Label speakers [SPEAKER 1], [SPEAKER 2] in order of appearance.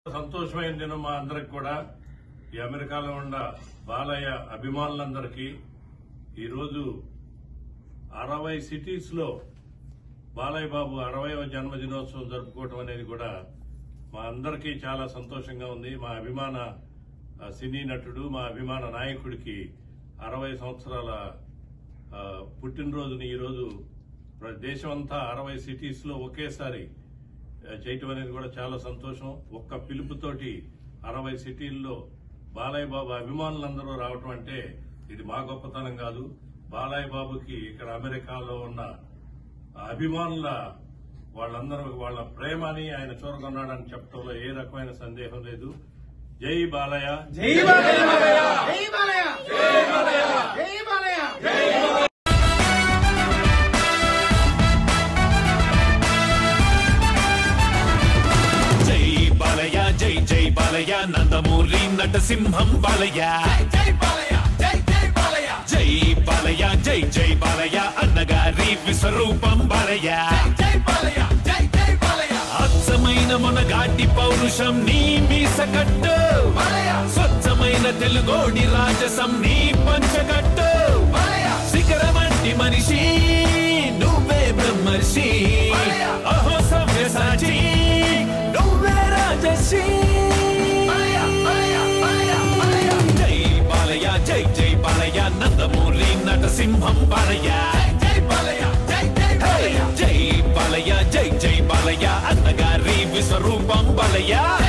[SPEAKER 1] సంతోషమైన దినం మా అందరికి కూడా ఈ అమెరికాలో ఉన్న బాలయ్య అభిమానులందరికీ ఈరోజు అరవై సిటీస్ లో బాలయ్య బాబు అరవైవ జన్మదినోత్సవం జరుపుకోవటం అనేది కూడా మా అందరికీ చాలా సంతోషంగా ఉంది మా అభిమాన ఆ, సినీ నటుడు మా అభిమాన నాయకుడికి అరవై సంవత్సరాల ఆ, పుట్టినరోజుని ఈరోజు ప్ర- దేశమంతా అరవై సిటీస్ లో ఒకేసారి ఆ, చేయటం అనేది కూడా చాలా సంతోషం ఒక్క పిలుపుతోటి అరవై సిటీల్లో బాలయ్య బాబు అభిమానులందరూ రావటం అంటే ఇది మా గొప్పతనం కాదు బాలయ్య బాబుకి ఇక్కడ అమెరికాలో ఉన్న అభిమానుల వాళ్ళందరూ వాళ్ళ ప్రేమని ఆయన చూరగొన్నాడని చెప్పడంలో ఏ రకమైన సందేహం లేదు జై బాలయ్య
[SPEAKER 2] జై బాలయ్య జై బాలయ్య జై బాలయ్య జై బాలయ్య
[SPEAKER 3] జై బాలయ్య జై జై బాలయ్య నందమూరి నటసింహం బాలయ్య
[SPEAKER 2] జై బాలయ్య జై జై బాలయ్య
[SPEAKER 3] జై బాలయ్య జై జై బాలయ్య అన్నగారి విశ్వరూపం బాలయ్య
[SPEAKER 2] జై బాలయ్య జై జై బాలయ్య
[SPEAKER 3] అచ్చమైన మొనగాటి పౌరుషం నీ మీసకట్టు
[SPEAKER 2] బాలయ్య
[SPEAKER 3] స్వచ్ఛమైన తెలుగోడి రాజసం నీ పంచకట్టు
[SPEAKER 2] బాలయ్య
[SPEAKER 3] శిఖరమంటి మనిషి నువ్వే బ్రహ్మర్షి
[SPEAKER 2] బాలయ్య.
[SPEAKER 3] అహో సవ్యసాచి నువ్వే రాజర్షి
[SPEAKER 2] బాలయ్య బాలయ్య బాలయ్య బాలయ్య
[SPEAKER 3] జై బాలయ్య జై జై బాలయ్య నందమూరి నటసింహం బాలయ్య
[SPEAKER 2] జై బాలయ్య జై జై బాలయ్య
[SPEAKER 3] జై బాలయ్య జై జై బాలయ్య అన్నగారి విశ్వరూపం బాలయ్య